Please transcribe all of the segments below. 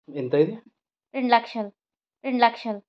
ఎంత ఇది రెండు లక్షలు రెండు లక్షలు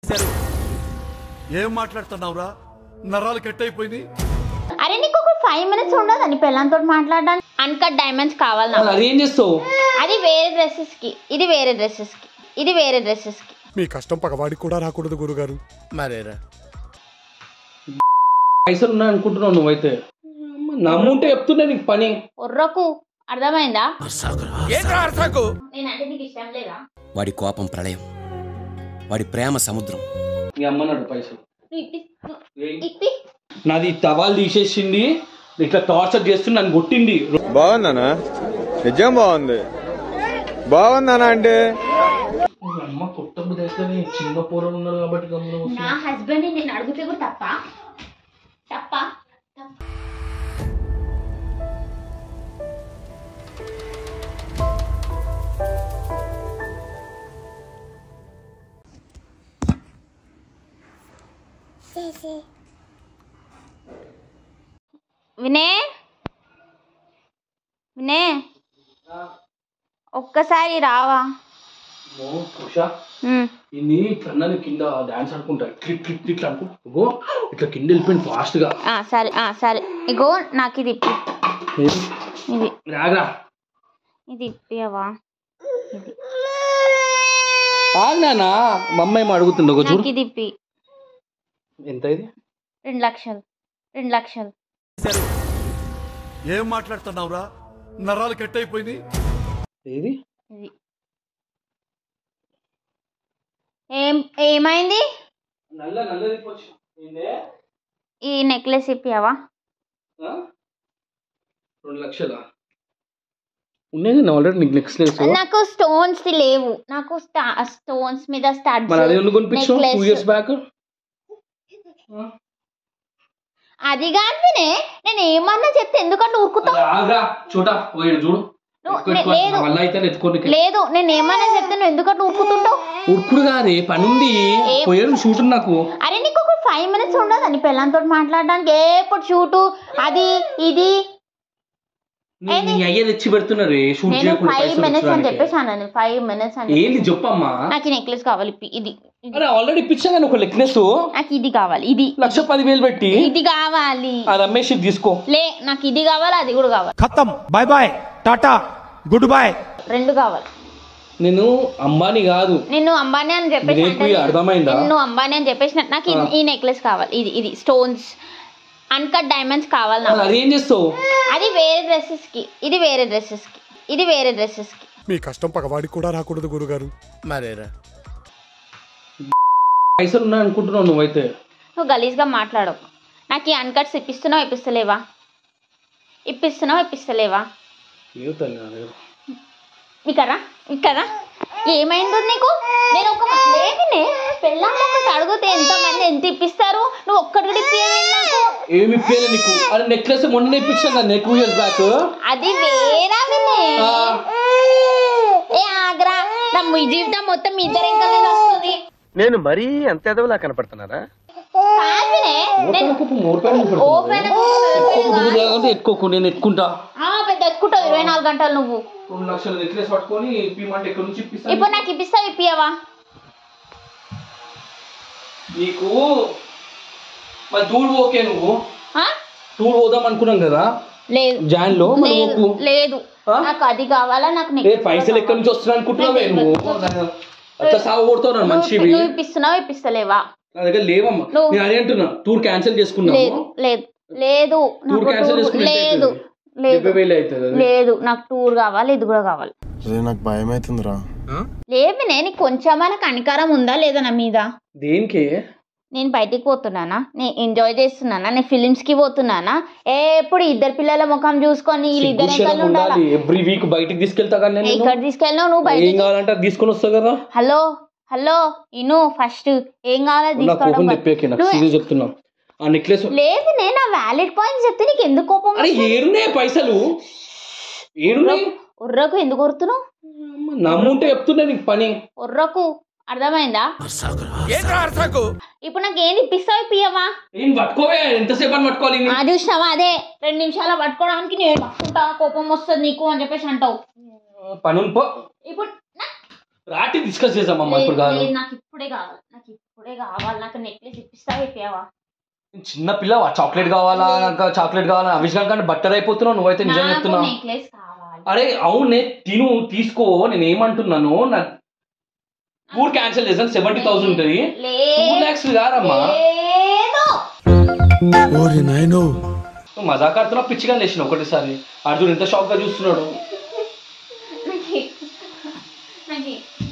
ఏం మాట్లాడుతున్నావురా నరాలు కట్ అయిపోయింది అరే నీకు ఒక ఫైవ్ మినిట్స్ ఉండదు నీ పిల్లలతో మాట్లాడడానికి అన్కట్ డైమండ్స్ కావాలి నాకు అది ఏం చేస్తావు అది వేరే డ్రెస్సెస్ కి ఇది వేరే డ్రెస్సెస్ కి ఇది వేరే డ్రెస్సెస్ కి మీ కష్టం పగవాడికి కూడా రాకూడదు గురుగారు మరేరా పైసలు ఉన్నాయి అనుకుంటున్నావు నువ్వైతే అమ్మ, నమ్ముంటే చెప్తున్నా నీకు పని ఒర్రకు అర్థమైందా ఏంట్రా అర్థకు నేనంటే నీకు ఇష్టం లేదా వాడి కోపం ప్రళయం వాడి ప్రేమ సముద్రం మీ అమ్మన్నాడు పైసలు నువ్వు ఇప్పి ఏయ్. ఇప్పి నాది టవాల్ తీసేసింది ఇట్లా టార్చర్ చేస్తుంది నన్ను కొట్టింది బాగుందనా నిజం బాగుంది బాగుందనా అంటే మీ అమ్మ కొట్టబుద్ధి అయితే చిన్న పూర్వం ఉన్నారు కాబట్టి గమ్మున కూర్చున్నా. నా హస్బెండ్ నేను అడిగితే కూడా తప్ప తప్ప తప్ప. వినే వినే ఒక్కసారి రావా ఓ, ఉషా ఉమ్. ఇది ఇట్లా కింద డాన్స్ ఆడుకుంటా క్లిక్ క్లిక్ క్లిక్ అనుకో ఇగో ఇట్లా కింద వెళ్ళిపోయింది ఫాస్ట్ గా ఆ, సరే ఆ, సరే ఇగో నాకు ఇది ఇప్పి ఏది? ఇది రాగరా ఇది ఇప్పియవా ఆగ్నానా మా అమ్మ ఏమో అడుగుతుండ ఒక చూడు నాకు ఇది ఇప్పి ఎంత ఇది రెండు లక్షలు రెండు లక్షలు ఏం మాట్లాడుతున్నావురా నరాలు కట్ అయిపోయింది ఏది ఇది ఏం ఏమైంది నల్ల నల్లది పోచ్చు ఏందే ఈ నెక్లెస్ ఇప్పియవా ఆ? రెండు లక్షలా ఉన్నాయి కదా ఆల్రెడీ నీకు నెక్స్ట్ లేస్ నాకు స్టోన్స్ లేవు నాకు స్టోన్స్ మీద మరి అదే స్టార్ట్ ఎందుకు కొనిపించావు టూ ఇయర్స్ బ్యాక్ అది కాదు వినే నేను ఏమన్నా చెప్తే ఎందుకంటే ఊరుకుతావు ఆగ్రా చూడా పోయాడు చూడు నువ్వు- ఎక్కువ ఎక్కువ లేదు. నా వల్ల అయితే ఎత్తుకోనికి లేదు నేను ఏమన్నా చెప్తే నువ్వు ఎందుకంటే ఊరుకుతుంటావు ఉడుకుడు కాదే పని ఉంది ఏం- పోయాడు షూట్ నాకు అరే నీకు ఒక ఫైవ్ మినిట్స్ ఉండదు నీ పిల్లలతో మాట్లాడడానికి ఎప్పుడు షూటు అది ఇది నీ- నీ అయ్యే తెచ్చి పెడుతున్నారు షూట్ నేను చేయకుండా ఫైవ్ పైసలు మినిట్స్ అని ఇచ్చడానికి. చెప్పేసాను నేను ఫైవ్ మినిట్స్ అని ఏంది చెప్పమ్మా నాకు ఈ నెక్లెస్ కావాలి ఇప్పి. ఇది ఇది. అరే ఆల్రెడీ ఇప్పించాను కానీ ఒక నెక్లెస్ నాకు ఇది కావాలి ఇది లక్ష పదివేలు పెట్టి ఇది కావాలి ఆ రమేష్ ఇది తీసుకో లే నాకు ఇది కావాలి అది కూడా కావాలి ఖతం bye bye tata good bye రెండు కావాలి నేను అంబానీ కాదు నిన్ను అంబానీ అని చెప్పేసి నీకు అంటే ఇది అర్థమైందా? నిన్ను అంబానీ అని చెప్పేసి నాకు ఈ- ఈ నెక్లెస్ కావాలి ఇది ఇది స్టోన్స్ అన్కట్ డైమండ్స్ కావాలి నాకు అది ఏం చేస్తావు అది వేరే డ్రెస్సెస్ కి ఇది వేరే డ్రెస్సెస్ కి ఇది వేరే డ్రెస్సెస్ కి మీ కష్టం పగవాడికి కూడా రాకూడదు గురుగారు మరేరా పైసలు ఉన్నాయి అనుకుంటున్నావు నువ్వైతే నువ్వు గలీజ్గా మాట్లాడవు నాకు ఈ అన్కట్స్ ఇప్పిస్తున్నావు ఇప్పిస్తలేవా ఇప్పిస్తున్నావు ఇప్పిస్తలేవా ఏదో తల్లి నా దగ్గర. ఇక్కరా ఇక్కరా ఏమైందో నీకు నేను ఒక లేవినే పెళ్ళాం ఒకటి అడిగితే ఎంతమంది ఎంత ఇప్పిస్తారు నువ్వు ఒక్కటి కూడా ఇప్పియలేదు నాకు ఏమి ఇప్పేలే నీకు అరే నెక్లెస్ మొన్న ఇప్పించాను కదా టూ ఇయర్స్ బ్యాక్ అది వేరేవినే ఏ ఆగ్రా నా మీ జీవితం మొత్తం మీ ఇద్దరు ఇంకా వస్తుంది నేను మరీ అంత ఎదవలా కనపడుతున్నారా కాదునే నేను ఓపెన్ ఎత్తుకోకు నేను ఎత్తుకుంటా ఆ, పెద్ద ఎత్తుకుంటావు ఇరవై నాలుగు గంటలు నువ్వు రెండు లక్షల నెక్లెస్ పట్టుకొని ఇప్పిమంటే ఎక్కడి నుంచి ఇప్పిస్తాను ఇప్పుడు నాకు ఇప్పిస్తావు ఇప్పియవా నీకు మరి టూర్ ఓకే నువ్వు ఆ? టూర్ పోదాం అనుకున్నాం కదా లేదు జాన్ లో మరి లేదు పోకు. లేదు ఆ? నాకు అది కావాలా నాకు ఏ నెక్లెస్ పైసలు ఎక్కడి నుంచి వస్తున్నా అనుకుంటున్నావే నువ్వు అంత సాగు కొడుతావు నన్ను మనిషివి నువ్వు ఇప్పిస్తున్నావు ఇప్పిస్తలేవా నా దగ్గర లేవమ్మా నువ్వు- నేను అదే అంటున్నా టూర్ క్యాన్సిల్ చేసుకున్నాము లేదు లేదు లేదు టూర్ నాకు క్యాన్సిల్ టూర్ చేసుకుని లేదు డెబ్బై లేదు వేలు అవుతుంది అది. లేదు నాకు టూర్ కావాలి ఇది కూడా కావాలి నాకు భయం అవుతుందిరా లేవినే నీకు కొంచెమైనా కనికారం ఉందా లేదా నా మీద దేనికి నేను బయటికి పోతున్నానా నేను ఎంజాయ్ చేస్తున్నానా నేను ఫిలిమ్స్ కి పోతున్నానా ఏ ఎప్పుడు ఇద్దరు పిల్లల ముఖం చూసుకొని వీళ్ళు ఇద్దరు సిగ్గు ఎక్కడ శరం ఉండాలా ఉండాలి ఎవ్రీ వీక్ బయటికి తీసుకెళ్తా కానీ నేను ఎక్కడ తీసుకెళ్ళినావు నువ్వు ఏం బయటికి కావాలంటే అది తీసుకొని వస్తా కదా హలో హలో ఇను ఫస్ట్ ఏం కావాలో నా తీసుకోవడం కోపం బ- తెప్పేకి నాకు నువ్వు- సీరియస్ చెప్తున్నా ఆ నెక్లెస్ లేదు నేను ఆ వ్యాలిడ్ పాయింట్స్ చెప్తే నీకు ఎందుకు కోపం అరే ఏడున్నాయి పైసలు ఏడున్నాయి ఉర్రకు ఎందుకు కొడుతున్నావు అమ్మ, నమ్ముంటే చెప్తున్నా నీకు పని ఉర్రకు అర్థమైందా ఏంట్రా అర్థకు ఇప్పుడు నాకు ఏం ఇప్పిస్తావు ఇప్పియవా ఏం పట్టుకోవే ఎంతసేపు అని పట్టుకోవాలి ఇన్ని? ఆ చూసినావా అదే రెండు నిమిషాలు పట్టుకోవడానికి నేను పట్టుకుంటా కోపం వస్తుంది నీకు అని చెప్పేసి అంటావు పని ఉంది, పో ఇప్పుడు నా- రాటి డిస్కస్ చేద్దామమ్మా ఇప్పుడు కాదు లేదు, నాకు ఇప్పుడే కావాలి నాకు ఇప్పుడే కావాలి నాకు నెక్లెస్ ఇప్పిస్తావా ఇప్పావా చిన్న పిల్ల చాక్లెట్ కావాలా నాకు చాక్లెట్ కావాలా అవిష్ కంటే బట్టర్ అయిపోతున్నావు నువ్వైతే నిజం నాకు చెప్తున్నావు నెక్లెస్ కావాలి అరే అవునే తిను తీసుకో నేను ఏమంటున్నాను నా టూర్ క్యాన్సిల్ చేసాను సెవెంటీ థౌసండ్ ఉంటుంది టూ లేదు ల్యాక్స్ కాదమ్మా లేదు ఓరి నాయనో నువ్వు మజాక్ ఆడుతున్నావు పిచ్చిగా లేచిన ఒకటిసారి అర్జున్ ఎంత షాక్ గా చూస్తున్నాడు నాకు నాకు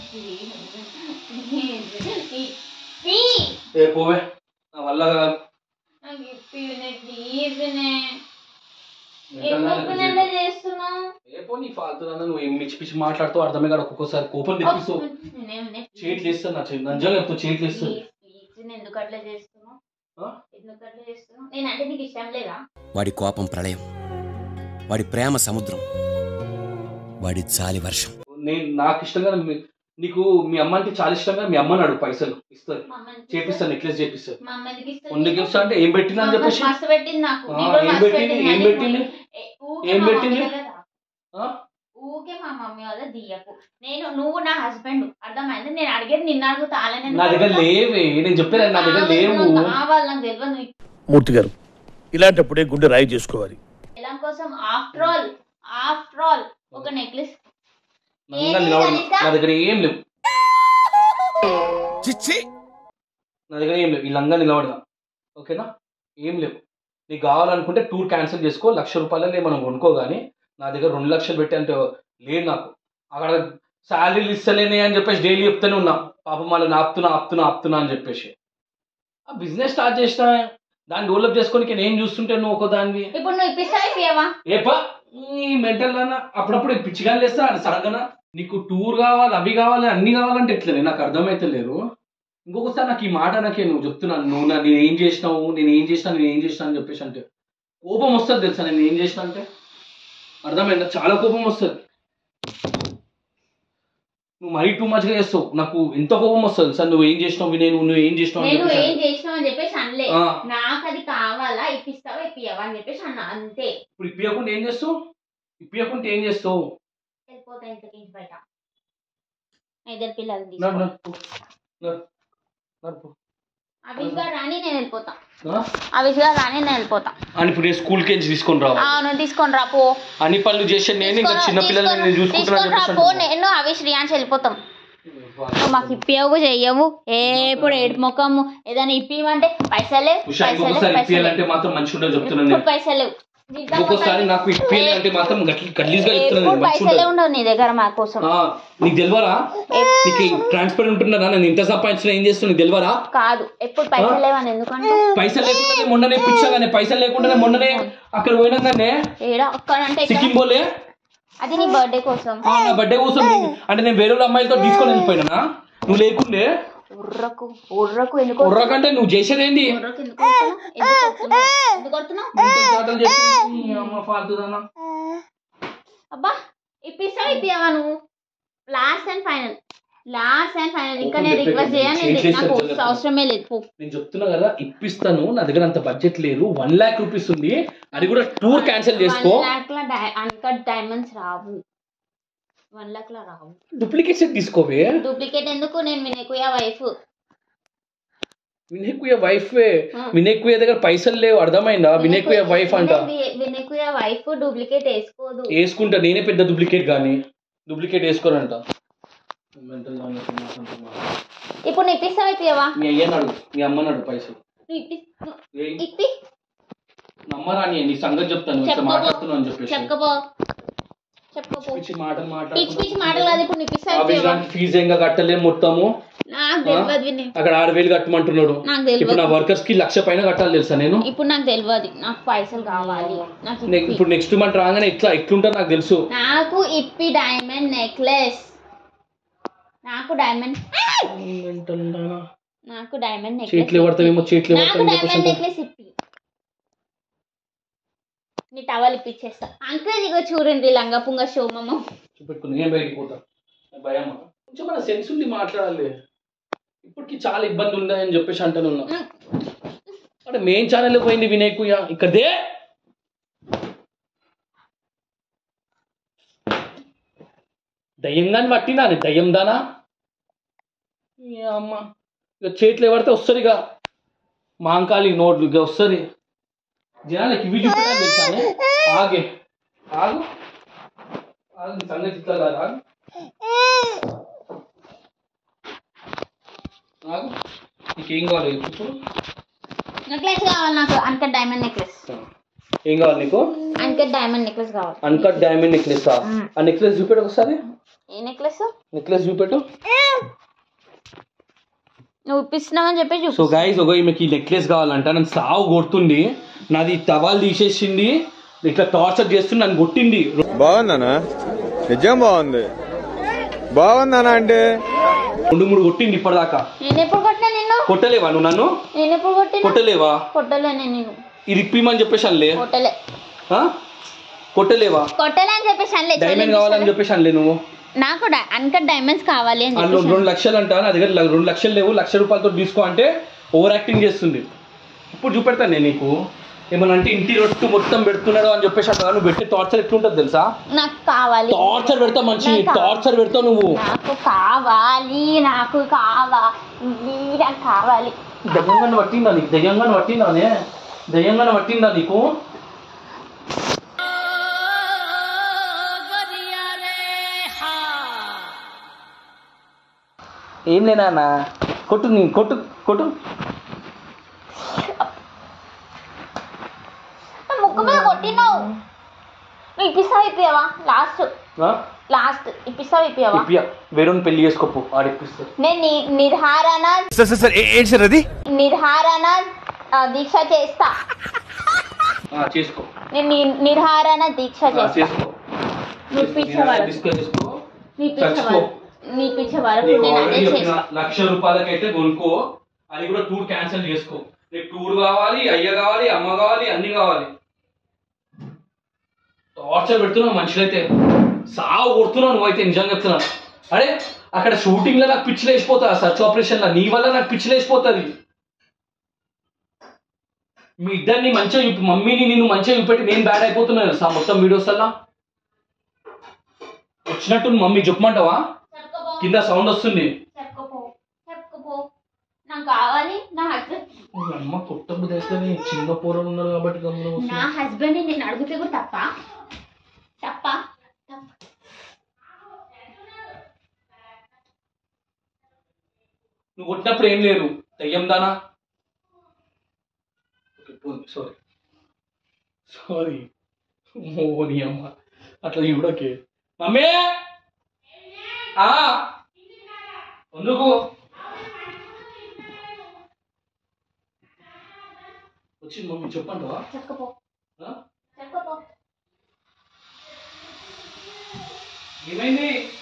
ప్లీజ్ ఏ పోవే నా వల్ల కాదు. నాకు ఇప్పినే ప్లీజ్ నే ఎంతన్నా ఎందుకు నాకు నన్ను చేస్తున్నావు ఏ పో నీ ఫాల్తు నువ్వు ఏం పిచ్చి పిచ్చి మాట్లాడుతూ అర్థమే కాదు ఒక్కొక్కసారి కోపం తెప్పిస్తావు చేట్లు వేస్తా నా చేతి నిజంగా చెప్తావు చేట్లు వేస్తా ప్లీజ్ ఎందుకు అట్లా చేస్తున్నావు ఆ? ఎందుకు అట్లా చేస్తున్నావు నేనంటే నీకు ఇష్టం లేదా వాడి కోపం ప్రళయం వాడి ప్రేమ సముద్రం వాడి జాలి వర్షం నేను నాకు ఇష్టంగా మీ- నీకు మీ అమ్మ అంటే చాలా ఇష్టంగా మీ అమ్మని అడుగు పైసలు ఇస్తారు మా అమ్మ ఎందుకు చేపిస్తాను నెక్లెస్ చేపిస్తారు మా అమ్మ ఎందుకు ఇస్తుంది ముందుకు ఇస్తా అంటే ఏం పెట్టినా అని మా అమ్మ చెప్పేసి మస్తు పెట్టింది నాకు ఆ, నీకు కూడా ఏం మస్తు పెట్టింది? పెట్టింది ఏం కానీ పెట్టింది? ఏ, ఊకే ఏం మా పెట్టింది? మమ్మీ కదా. ఆ? ఊకే మా మమ్మీ వల్ల దియ్యకు నేను నువ్వు నా హస్బెండ్ అర్థమైంది నేను అడిగేది నిన్ను అడుగుతా అలానే నా దగ్గర లేవే నేను చెప్పేది నా దగ్గర లేవు కావాలి నాకు తెలియదు నువ్వు మూర్తి గారు ఇలాంటప్పుడే గుండె రాయి చేసుకోవాలి ఎలా కోసం ఆఫ్టర్ ఆల్ ఆఫ్టర్ ఆల్ ఒక నెక్లెస్ నంగా నిలబడు. నా దగ్గర ఏం లేవు చిచ్చి నా దగ్గర ఏం లేవు ఈ లంగా నిలబడదా ఓకేనా ఏం లేవు నీకు కావాలనుకుంటే టూర్ క్యాన్సిల్ చేసుకో లక్ష రూపాయలే మనం కొనుక్కో కానీ నా దగ్గర రెండు లక్షలు పెట్టి అంటే లేదు నాకు అక్కడ శాలరీలు ఇస్తలేనే అని చెప్పేసి డైలీ చెప్తూనే ఉన్నా పాపం మళ్ళీ ఆపుతున్నా ఆపుతున్నా ఆపుతున్నా అని చెప్పేసి ఆ బిజినెస్ స్టార్ట్ చేసిన దాన్ని డెవలప్ చేసుకోనికి నేను ఏం చూస్తుంటే నువ్వు ఒక దాన్ని ఇప్పుడు నువ్వు ఇప్పిస్తావా ఇప్పియవా ఏపా ఈ మెంటల్ అన్న అప్పుడప్పుడు పిచ్చిగా లేస్తా అని సడన్గా నీకు టూర్ కావాలి అవి కావాలి అన్ని కావాలంటే ఎట్లనే నాకు అర్థమైతే లేరు ఇంకొకసారి నాకు ఈ మాట నాకే నువ్వు చెప్తున్నాను నువ్వు నా నేను ఏం చేసినావు నేను ఏం చేసినా నేను ఏం చేసినా అని చెప్పేసి అంటే కోపం వస్తుంది తెలుసా నేను ఏం చేసిన అంటే అర్థమైందా చాలా కోపం వస్తుంది నువ్వు మరీ టూ మచ్గా చేస్తావు నాకు ఎంత కోపం వస్తుంది సార్ నువ్వు ఏం చేసినావు నేను నువ్వు ఏం చేసినావు అని నేను చెప్పేసి ఏం అంటే. చేసినావు అని చెప్పేసి అనలే ఆ, నాకు అది కావాలా ఇప్పిస్తావా ఇప్పియవా అని చెప్పేసి అన్న అంతే ఇప్పుడు ఇప్పియకుండా ఏం చేస్తావు ఇప్పియకుంటే ఏం చేస్తావు వెళ్ళిపోతా ఇంతకి ఇంటి బయట నా ఇద్దరు పిల్లలు నడు, నడు, నడు, నడు. అవిష్ గారు రాని నేను వెళ్ళిపోతా ఆ? అవిష్ గారు రాని నేను వెళ్ళిపోతా అని ఇప్పుడు నేను స్కూల్కి వెళ్ళి తీసుకొని రావాలి అవును తీసుకొని రా పో అన్ని పనులు చేసే నేను ఇంకా చిన్న పిల్లల్ని నేను చూసుకుంటున్నా తీసుకొని రా చెప్పేసి పో అంటున్నా. నేను అవిష్ రియాన్స్ వెళ్ళిపోతాం నువ్వు మాకు ఇప్పియవు చెయ్యవు ఎప్పుడు ఏడు ముఖము ఏదైనా ఇప్పియమంటే పైసలే ఉషా ఇంకొకసారి ఇప్పియాలంటే మాత్రం మంచిగా ఉండదు చెప్తున్నాను నేను పైసలు ఇంకొకసారి నాకు ఇప్పియాలంటే మాత్రం గట్ల గలీజ్గా చెప్తున్నాను నేను ఎప్పుడు మంచిగా పైసలే ఉండదు ఉండవు నీ దగ్గర మా కోసం ఆ, నీకు తెలియరా నీకు ట్రాన్స్పరెంట్ ఉంటున్నారా నేను ఇంత సంపాదించిన ఏం చేస్తున్నా నీకు తెలియరా కాదు ఎప్పుడు పైసలు లేవని ఎందుకంటే పైసలు లేకుండానే మొన్ననే పిచ్చాగానే పైసలు లేకుండానే మొన్ననే అక్కడ పోయినాగానే ఏడా అక్కడంటే ఇక్కడ సిక్కిం పోలే అది నీ బర్త్డే కోసం ఆ, నా బర్త్డే కోసం నేను- అంటే నేను వేరే వాళ్ళ అమ్మాయిలతో తీసుకొని వెళ్ళిపోయినా నువ్వు లేకుండే ఉర్రకు ఉర్రకు ఎందుకు కుర్రకంటే నువ్వు చేసేదేంటి ఉర్రకు ఎందుకు కొడుతున్నావ్? ఎందుకు కొడుతున్నావ్? ఎందుకు కొడుతున్నావ్? ఇంత చాటలు చేసి ఈ అమ్మ ఫాల్తుదానా అబ్బా ఇప్పిస్తావా ఇప్పియవా నువ్వు last and final last and final ఇంకా ఓపెన్ నేను చెప్పే రిక్వెస్ట్ కదా, చేయను చేంజ్ నేను- నాకు చేస్తారు కదా. అవసరమే లేదు పో. నేను చెప్తున్నా కదా ఇప్పిస్తాను నా దగ్గర అంత బడ్జెట్ లేదు వన్ లాక్ రూపీస్ ఉంది అది కూడా టూర్ క్యాన్సిల్ చేసుకో వన్ లాక్ లా డై- అన్కట్ డైమండ్స్ రావు వన్ లాక్ లా రావు డూప్లికేట్ సెట్ తీసుకోవే డూప్లికేట్ ఎందుకు నేను వినయకుయ వైఫ్ వినేకుయ వైఫ్ వినేకుయ దగ్గర పైసలు లేవు అర్థమైందా వినేకుయ వైఫ్ అంట వినయకుయ వైఫ్ డూప్లికేట్ వేసుకోదు వేసుకుంటా నేనే పెద్ద డూప్లికేట్ కానీ డూప్లికేట్ వేసుకోరంట Mental దాని యొక్క మాట అంతా మాట. ఇప్పుడు నువ్వు ఇప్పిస్తావా ఇప్పియవా మీ అయ్యన్నాడు మీ అమ్మన్నాడు పైసలు నువ్వు ఇప్పి నువ్వు ఏయ్, ఇప్పి నమ్మరా నీ నీ సంగతి చెప్తాను ఇట్లా చెప్పబో. మాట్లాడుతున్నావు అని చెప్పేసి చెప్పబో చెప్పబో పిచ్చి మాటలు పిచ్చి పిచ్చి మాట్లాడుతున్నావు మాటలు కాదు ఇప్పుడు నువ్వు ఇప్పిస్తావా ఇప్పియవా ఫీజు ఇంకా కట్టలేము మొత్తము నాకు తెలియదు వినయ్ అక్కడ ఆరు వేలు కట్టమంటున్నాడు నాకు తెలియదు. ఇప్పుడు నా వర్కర్స్ కి లక్ష పైన కట్టాలి తెలుసా నేను ఇప్పుడు నాకు తెలియదు నాకు పైసలు కావాలి నాకు నే- ఇప్పి. ఇప్పుడు నెక్స్ట్ మంత్ రాగానే ఎట్లా ఎట్లుంటా నాకు తెలుసు నాకు ఇప్పి డైమండ్ నెక్లెస్ నాకు డైమండ్ నాకు డైమండ్ నెక్లెస్ చేతులు పడతావేమో చేతులు నాకు పడతావేమో డైమండ్ చెప్పేసి నెక్లెస్ ఇప్పి నీ టవల్ ఇప్పించేస్తా అంకుల్ ఇగో చూడండి లంగా పుంగ షోమమ్మ చూపెట్టుకుని నేను బయటికి పోతా నాకు భయమా కొంచెం మన సెన్స్ ఉంది మాట్లాడాలి ఇప్పటికి చాలా ఇబ్బంది ఉందని చెప్పేసి అంటాను ఉన్నా అంటే మెయిన్ ఛానల్ పోయింది వినాయకుయ్య ఇక్కడే దయ్యంగాని పట్టినా అది దయ్యం దానా ఈ అమ్మ ఇక చేతిలో పడితే వస్తుంది ఇక మాంకాలి నోట్లు ఇక వస్తుంది జనాలకి ఇవి చూపెట్టాలి తెలుసానే ఆగే ఆగు ఆగు నీ సంగతి ఇట్లా కాదు ఆగు ఆగు నీకేం కావాలి ఇప్పుడు నెక్లెస్ కావాలి నాకు అన్కట్ డైమండ్ నెక్లెస్ ఏం కావాలి నీకు అన్కట్ డైమండ్ నెక్లెస్ కావాలి అన్కట్ డైమండ్ నెక్లెస్ ఆ నెక్లెస్ చూపెట్టు ఒకసారి ఏ నెక్లెస్ నెక్లెస్ చూపెట్టు నువ్వు ఇప్పిస్తున్నావని చెప్పి సో చూపు గైస్ ఒక ఈమెకి నెక్లెస్ కావాలంట నన్ను సావు కొడుతుంది నాది టవాల్ తీసేసింది ఇట్లా టార్చర్ చేస్తుంది నన్ను కొట్టింది బాగుందనా నిజం బాగుంది బాగుందనా అంటే రెండు మూడు కొట్టింది ఇప్పటిదాకా నేను ఎప్పుడు కొట్టినా నిన్ను కొట్టలేవా నువ్వు నన్ను నేను ఎప్పుడు కొట్టినా కొట్టలేవా కొట్టలే నేను నిన్ను ఇది ఇప్పిమని చెప్పేసి అనలే కొట్టలే ఆ? కొట్టలేవా కొట్టలే అని చెప్పేసి అనలే డైమండ్ కావాలని చెప్పేసి అనలే నువ్వు నాకు అన్కట్ డైమండ్స్ కావాలి అని అందులో చెప్పేసి రెండు లక్షలు అంట నా దగ్గర ల- రెండు లక్షలు లేవు లక్ష రూపాయలతో తీసుకో అంటే ఓవర్ యాక్టింగ్ చేస్తుంది ఇప్పుడు చూపెడతాను నేను నీకు ఏమన్నా అంటే ఇంటి రొట్టు మొత్తం పెడుతున్నాడు అని చెప్పేసి అట్లా నువ్వు పెట్టే టార్చర్ ఎట్లుంటుంది తెలుసా నాకు కావాలి టార్చర్ పెడతావు మనిషి నాకు కావాలి. టార్చర్ పెడతావు నువ్వు నాకు కావాలి నాకు కావాలి నాకు కావాలి దయ్యంగానే పట్టిందా నీకు దయ్యంగానే పట్టిందానే దయ్యంగానే పట్టిందా నీకు ఏం లేనా కొట్టు నీ కొట్టు కొట్టు నా ముక్కు మీద కొట్టినావు నువ్వు ఇప్పిస్తావు ఇప్పియావా లాస్ట్ ఆ? లాస్ట్ ఇప్పిస్తావు ఇప్పియావా ఇప్పియా వేరే పెళ్లి చేసుకోపు ఆడిపిస్తే నేను ని- నిర్హారణ సార్ సార్ సార్ ఏంటి సార్ అది నిర్హారణ ఆ, దీక్ష చేస్తా ఆ, చేసుకో నేను ని- నిర్హారణ దీక్ష ఆ, చేస్తా చేసుకో నువ్వు ఇప్పించేవాడు తీసుకో, చేసుకో నీ చచ్చిపో. పిచ్చవాడు నీ పిచ్చవాడు నీకు నేను అదే already చెప్పిన చేస్తా లక్ష రూపాయలకైతే కొనుక్కో అది కూడా టూర్ క్యాన్సిల్ చేసుకో నీకు టూర్ కావాలి అయ్య కావాలి అమ్మ కావాలి అన్ని కావాలి టార్చర్ పెడుతున్నావు మనుషులైతే సావు కొడుతున్నావు నువ్వైతే నిజంగా చెప్తున్నా అరే అక్కడ షూటింగ్ లో నాకు పిచ్చిలు వేసిపోతా సర్చ్ ఆపరేషన్ లో నీ వల్ల నాకు పిచ్చిలు వేసిపోతుంది మీ ఇద్దరిని మంచిగా చూపి మమ్మీని నిన్ను మంచిగా చూపెట్టి నేను బ్యాడ్ అయిపోతున్నాను సార్ మొత్తం వీడియోస్ అలా వచ్చినట్టు మమ్మీ చెప్పమంటావా చెప్పుకోపో కింద సౌండ్ వస్తుంది చెప్పుకోపో చెప్పుకోపో నాకు కావాలి నా హస్బెండ్ మీ అమ్మ కొత్త బుద్ధి చిన్న పూర్వం ఉన్నారు కాబట్టి గమ్మున నా కూర్చున్నా. హస్బెండ్ నేను అడిగితే కూడా తప్ప తప్ప తప్ప నువ్వు కొట్టినప్పుడు ఏం లేదు దయ్యం దానా సారీ సారీ ఓ నీ అమ్మ అట్లా చూడకే మమ్మీ ఆ ఎందుకు వచ్చింది మమ్మీ చెప్పంటావా చెప్పుకోపో ఆ? చెప్పుకోపో ఏమైంది